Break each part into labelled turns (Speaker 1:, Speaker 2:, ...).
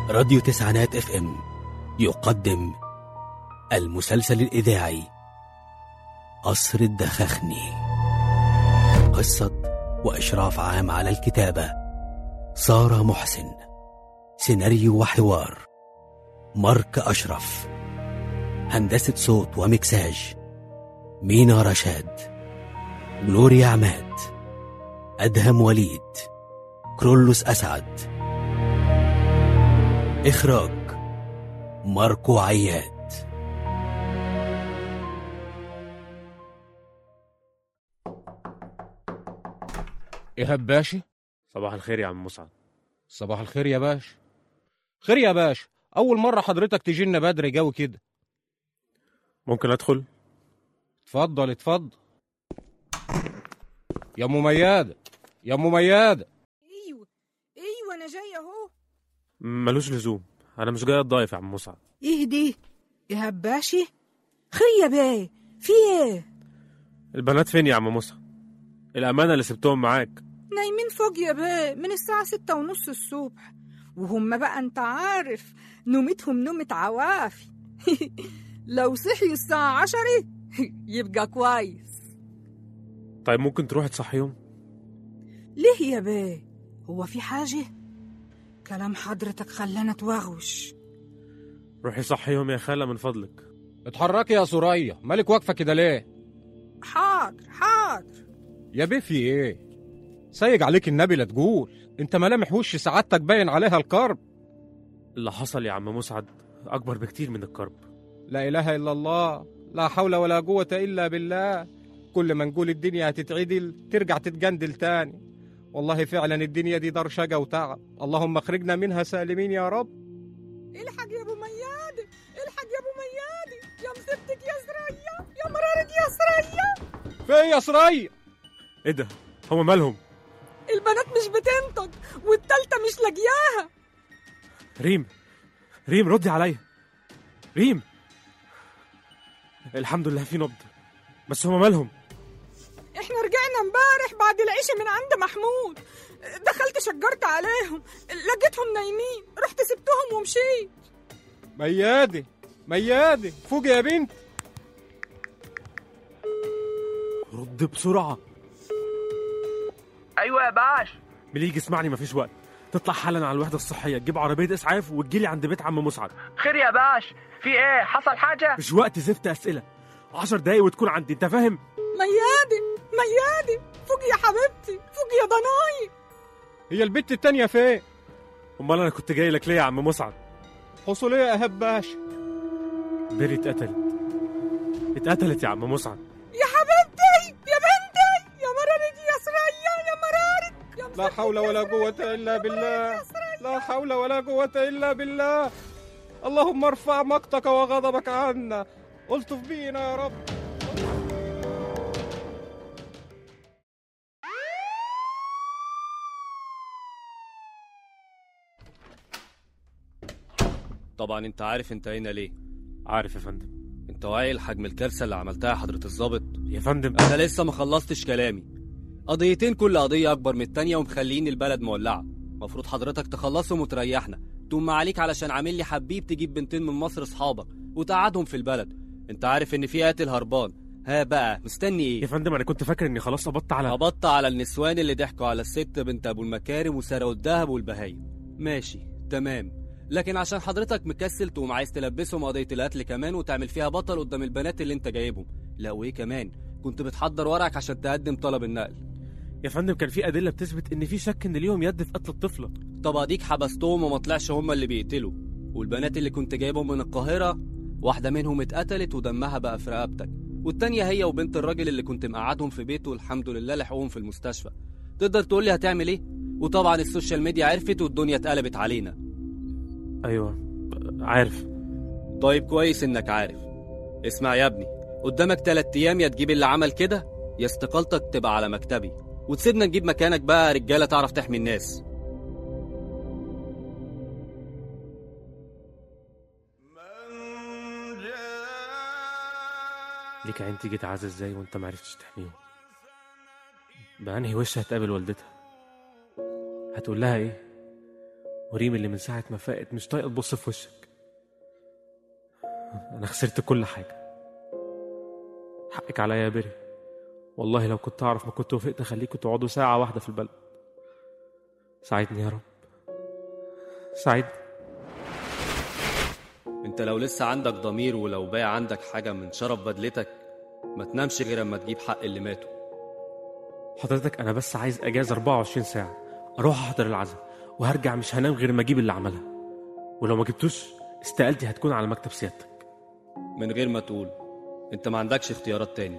Speaker 1: راديو تسعينات اف ام يقدم المسلسل الإذاعي قصر الدخخني قصة وإشراف عام على الكتابة سارة محسن سيناريو وحوار مارك أشرف هندسة صوت ومكساج مينا رشاد جلوريا عماد أدهم وليد كرولوس أسعد إخراج ماركو عياد
Speaker 2: إيهاب باشا
Speaker 3: صباح الخير يا عم مسعد
Speaker 2: صباح الخير يا باشا خير يا باشا أول مرة حضرتك تجي لنا بدري جو كده
Speaker 3: ممكن ادخل
Speaker 2: اتفضل اتفضل يا أم ميادة يا أم ميادة
Speaker 4: ايوه ايوه انا جايه اهو
Speaker 3: ملوش لزوم انا مش جاي اتضايف يا عم مسعد
Speaker 4: اهدي يا هباشي خير يا بيه في ايه
Speaker 3: البنات فين يا عم مسعد الامانه اللي سبتهم معاك
Speaker 4: نايمين فوق يا بيه من الساعة ستة ونص الصبح وهم بقى انت عارف نومتهم نومة عوافي لو صحيوا الساعة عشرة يبقى كويس
Speaker 3: طيب ممكن تروح تصحيهم
Speaker 4: ليه يا بيه هو في حاجة كلام حضرتك خلانا توغوش
Speaker 3: روحي صحيهم يا خاله من فضلك
Speaker 2: اتحركي يا سوريا مالك واقفة كده ليه
Speaker 4: حاضر حاضر
Speaker 2: يا بيه في إيه سايق عليك النبي لا تقول انت ملامح وش سعادتك باين عليها الكرب
Speaker 3: اللي حصل يا عم مسعد اكبر بكتير من الكرب
Speaker 2: لا إله إلا الله لا حول ولا قوة إلا بالله كل ما نقول الدنيا هتتعدل ترجع تتجندل تاني والله فعلا الدنيا دي دار شقا وتعب اللهم اخرجنا منها سالمين يا رب
Speaker 4: الحق يا ابو ميادة الحق يا ابو ميادة يا مصيبتك يا سرية يا مرارك يا سرية
Speaker 2: في يا سرية
Speaker 3: ايه ده هما مالهم
Speaker 4: البنات مش بتنطق والتالتة مش لاقياها
Speaker 3: ريم ريم ردي عليا ريم الحمد لله في نبض بس هما مالهم
Speaker 4: احنا رجعنا امبارح بعد العشاء من عند محمود دخلت شجرت عليهم لقيتهم نايمين رحت سبتهم ومشيت
Speaker 2: ميادة ميادة فوق يا بنت
Speaker 3: رد بسرعه
Speaker 5: ايوه يا باش
Speaker 3: بليجي اسمعني مفيش وقت تطلع حالا على الوحده الصحيه تجيب عربيه اسعاف وتجيلي عند بيت عم مسعد
Speaker 5: خير يا باش في ايه حصل حاجه
Speaker 3: مش وقت زفت اسئله عشر دقايق وتكون عندي انت فاهم
Speaker 4: ميادة ميادة فوق يا حبيبتي فوق يا ضناي
Speaker 2: هي البت التانية فين
Speaker 3: امال انا كنت جاي لك ليه يا عم مسعد
Speaker 2: حصل ايه يا هباش
Speaker 3: بيري اتقتلت اتقتلت يا عم مسعد
Speaker 4: يا حبيبتي يا بنتي يا مرارك يا سرية يا مرارك يا
Speaker 2: لا
Speaker 4: مصيبتك
Speaker 2: حول
Speaker 4: يا
Speaker 2: ولا
Speaker 4: سرية.
Speaker 2: قوة إلا بالله
Speaker 4: يا سرية.
Speaker 2: لا حول ولا قوة إلا بالله اللهم ارفع مقتك وغضبك عنا الطف بينا يا رب
Speaker 6: طبعا انت عارف انت هنا ليه
Speaker 3: عارف يا فندم
Speaker 6: انت واعي لحجم الكارثه اللي عملتها يا حضره الضابط
Speaker 3: يا فندم
Speaker 6: انا لسه ما خلصتش كلامي قضيتين كل قضيه اكبر من التانيه ومخليين البلد مولعه مفروض حضرتك تخلصهم وتريحنا تقوم ما عليك علشان عامل لي حبيب تجيب بنتين من مصر اصحابك وتقعدهم في البلد انت عارف ان في قاتل هربان ها بقى مستني
Speaker 3: يا
Speaker 6: ايه
Speaker 3: فندم انا كنت فاكر اني خلاص قبضت على
Speaker 6: قبضت على النسوان اللي ضحكوا على الست بنت ابو المكارم وسرقوا الذهب والبهايم ماشي تمام لكن عشان حضرتك مكسل تقوم عايز تلبسهم قضيه القتل كمان وتعمل فيها بطل قدام البنات اللي انت جايبهم لا وايه كمان كنت بتحضر ورقك عشان تقدم طلب النقل
Speaker 3: يا فندم كان في ادله بتثبت ان في شك ان ليهم يد في قتل الطفله
Speaker 6: طب اديك حبستهم وما طلعش هما اللي بيقتلوا والبنات اللي كنت جايبهم من القاهره واحده منهم اتقتلت ودمها بقى في رقبتك والتانية هي وبنت الراجل اللي كنت مقعدهم في بيته والحمد لله لحقوهم في المستشفى تقدر تقول لي هتعمل ايه وطبعا السوشيال ميديا عرفت والدنيا اتقلبت علينا
Speaker 3: ايوه عارف
Speaker 6: طيب كويس انك عارف اسمع يا ابني قدامك تلات ايام يا تجيب اللي عمل كده يا استقالتك تبقى على مكتبي وتسيبنا نجيب مكانك بقى رجاله تعرف تحمي الناس
Speaker 3: ليك عين تيجي تعزى ازاي وانت معرفتش تحميهم بأنهي وش هتقابل والدتها هتقول لها ايه وريم اللي من ساعة ما فاقت مش طايقة تبص في وشك أنا خسرت كل حاجة حقك عليا يا بري والله لو كنت أعرف ما كنت وافقت أخليكوا تقعدوا ساعة واحدة في البلد ساعدني يا رب ساعدني
Speaker 6: انت لو لسه عندك ضمير ولو باقي عندك حاجة من شرف بدلتك ما تنامش غير اما تجيب حق اللي ماتوا
Speaker 3: حضرتك أنا بس عايز أجازة 24 ساعة أروح أحضر العزاء وهرجع مش هنام غير ما أجيب اللي عملها ولو ما جبتوش استقالتي هتكون على مكتب سيادتك
Speaker 6: من غير ما تقول انت ما عندكش اختيارات تاني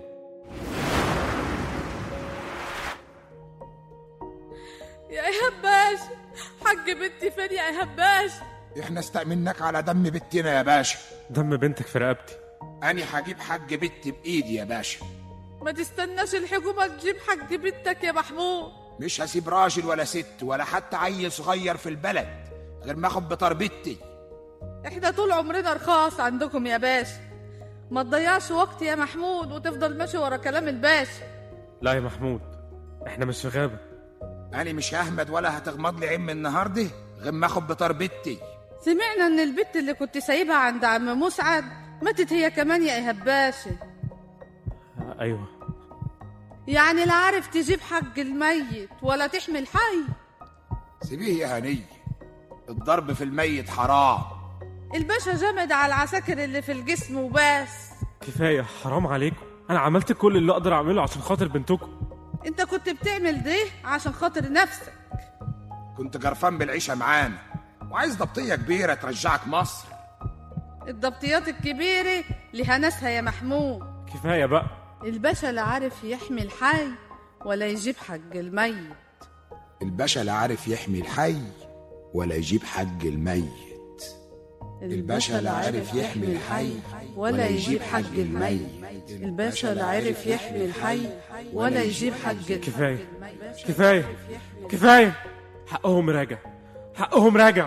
Speaker 7: يا ايهاب باشا حاج بنتي فين يا ايهاب باشا
Speaker 8: احنا استأمناك على دم بنتنا يا باشا
Speaker 3: دم بنتك في رقبتي
Speaker 8: أنا هجيب حاج بنتي بإيدي يا باشا
Speaker 7: ما تستناش الحكومة تجيب حاج بنتك يا محمود
Speaker 8: مش هسيب راجل ولا ست ولا حتى عيل صغير في البلد غير ما اخد بتربيتي
Speaker 7: احنا طول عمرنا رخاص عندكم يا باشا ما تضيعش وقت يا محمود وتفضل ماشي ورا كلام الباشا
Speaker 3: لا يا محمود احنا مش في غابة
Speaker 8: أنا مش ههمد ولا هتغمض لي عين من النهارده غير ما اخد بتربيتي
Speaker 7: سمعنا ان البت اللي كنت سايبها عند عم مسعد ماتت هي كمان يا ايهاب باشا
Speaker 3: أيوه
Speaker 7: يعني لا عارف تجيب حق الميت ولا تحمل حي
Speaker 8: سيبيه يا هنية الضرب في الميت حرام
Speaker 7: الباشا جمد على العساكر اللي في الجسم وبس
Speaker 3: كفاية حرام عليكم أنا عملت كل اللي أقدر أعمله عشان خاطر بنتكم
Speaker 7: انت كنت بتعمل ده عشان خاطر نفسك
Speaker 8: كنت جرفان بالعيشة معانا وعايز ضبطية كبيرة ترجعك مصر
Speaker 7: الضبطيات الكبيرة لها ناسها يا محمود
Speaker 3: كفاية بقى
Speaker 7: الباشا لا عارف يحمي الحي ولا يجيب حق الميت
Speaker 8: الباشا لا عارف يحمي الحي ولا يجيب حج الميت الباشا لا عارف يحمي الحي
Speaker 7: ولا يجيب حق الميت الباشا لا عارف يحمي الحي ولا يجيب حق
Speaker 3: كفاية كفاية كفاية حقهم راجع حقهم راجع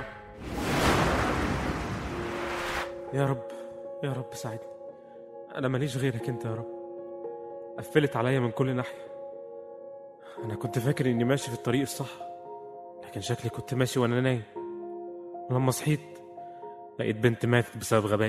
Speaker 3: يا رب يا رب ساعدني أنا ماليش غيرك أنت يا رب قفلت عليا من كل ناحية أنا كنت فاكر إني ماشي في الطريق الصح لكن شكلي كنت ماشي وأنا نايم ولما صحيت لقيت بنت ماتت بسبب غبائي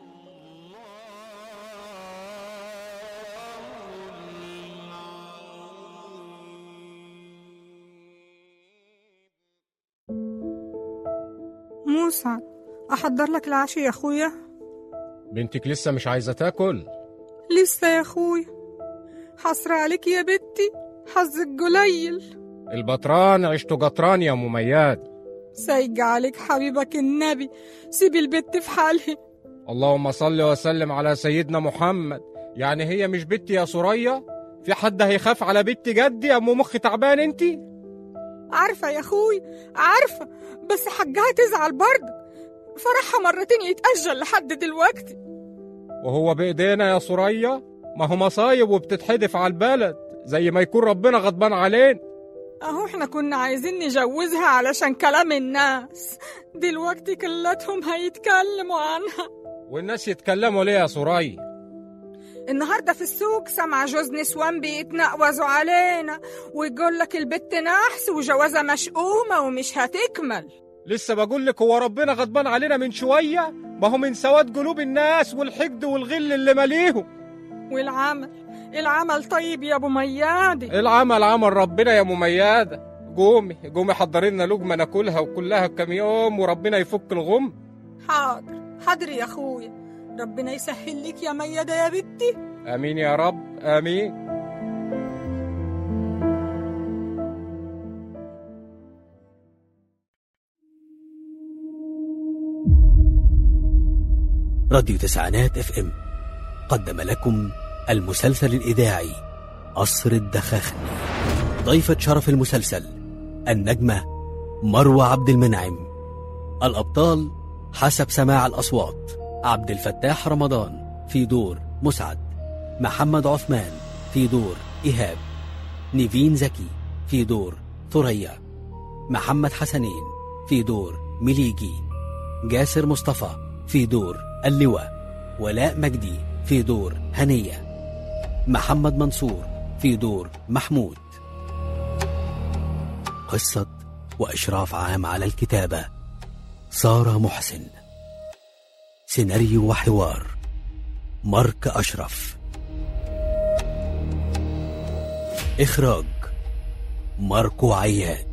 Speaker 4: موسى أحضر لك العشاء يا أخويا
Speaker 2: بنتك لسه مش عايزة تاكل
Speaker 4: لسه يا أخويا حسرة عليك يا بنتي حظك قليل
Speaker 2: البطران عشته قطران يا ممياد
Speaker 4: سايق عليك حبيبك النبي سيب البت في حالها
Speaker 2: اللهم صل وسلم على سيدنا محمد يعني هي مش بنتي يا سوريا في حد هيخاف على بنت جدي يا ام مخ تعبان انتي
Speaker 4: عارفة يا أخوي عارفة بس حجها تزعل برضه فرحها مرتين يتأجل لحد دلوقتي
Speaker 2: وهو بإيدينا يا سوريا ما هو مصايب وبتتحدف على البلد زي ما يكون ربنا غضبان علينا
Speaker 4: أهو إحنا كنا عايزين نجوزها علشان كلام الناس دلوقتي كلتهم هيتكلموا عنها
Speaker 2: والناس يتكلموا ليه يا سوريا
Speaker 4: النهاردة في السوق سمع جوز نسوان بيتنقوزوا علينا ويقول لك البت نحس وجوازها مشؤومة ومش هتكمل
Speaker 2: لسه بقول لك هو ربنا غضبان علينا من شوية ما هو من سواد قلوب الناس والحقد والغل اللي ماليهم
Speaker 4: والعمل العمل طيب يا أبو ميادي
Speaker 2: العمل عمل ربنا يا مميادة قومي قومي حضري لنا لقمة ناكلها وكلها بكام يوم وربنا يفك الغم
Speaker 4: حاضر حاضر يا أخويا ربنا يسهل لك يا ميادة يا بنتي
Speaker 2: امين يا رب امين
Speaker 1: راديو تسعينات اف ام قدم لكم المسلسل الإذاعي قصر الدخاخني ضيفة شرف المسلسل النجمة مروة عبد المنعم الأبطال حسب سماع الأصوات عبد الفتاح رمضان في دور مسعد محمد عثمان في دور إيهاب نيفين زكي في دور ثريا محمد حسنين في دور مليجي جاسر مصطفى في دور اللواء ولاء مجدي في دور هنية محمد منصور في دور محمود قصة وإشراف عام على الكتابة سارة محسن سيناريو وحوار مارك أشرف إخراج ماركو عياد